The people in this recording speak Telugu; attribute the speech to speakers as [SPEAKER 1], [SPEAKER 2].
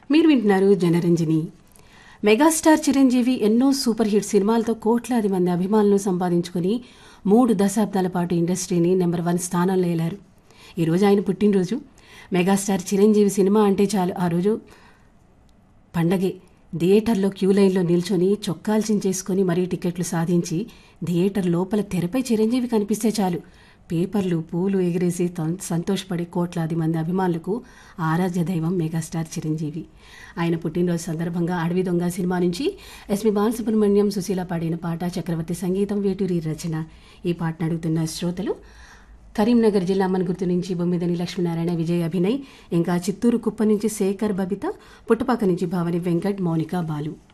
[SPEAKER 1] మీరు వింటున్నారు జనరంజని మెగాస్టార్ చిరంజీవి ఎన్నో సూపర్ హిట్ సినిమాలతో కోట్లాది మంది అభిమానులను సంపాదించుకుని మూడు దశాబ్దాల పాటు ఇండస్ట్రీని నెంబర్ వన్ స్థానంలో ఏలారు ఈరోజు ఆయన పుట్టినరోజు మెగాస్టార్ చిరంజీవి సినిమా అంటే చాలు ఆ రోజు పండగే థియేటర్లో క్యూ లైన్లో నిల్చొని చొక్కాలు చించేసుకొని మరీ టికెట్లు సాధించి థియేటర్ లోపల తెరపై చిరంజీవి కనిపిస్తే చాలు పేపర్లు పూలు ఎగిరేసి తం- సంతోషపడే కోట్లాది మంది అభిమానులకు ఆరాధ్య దైవం మెగాస్టార్ చిరంజీవి ఆయన పుట్టినరోజు సందర్భంగా అడవి దొంగ సినిమా నుంచి ఎస్పి బాలసుబ్రహ్మణ్యం సుశీల పాడిన పాట చక్రవర్తి సంగీతం వేటూరి రచన ఈ పాటను అడుగుతున్న శ్రోతలు కరీంనగర్ జిల్లా అమ్మనగుర్తు నుంచి బొమ్మిదని లక్ష్మీనారాయణ విజయ్ అభినయ్ ఇంకా చిత్తూరు కుప్ప నుంచి శేఖర్ బబిత పుట్టపాక నుంచి భావని వెంకట్ మౌనిక బాలు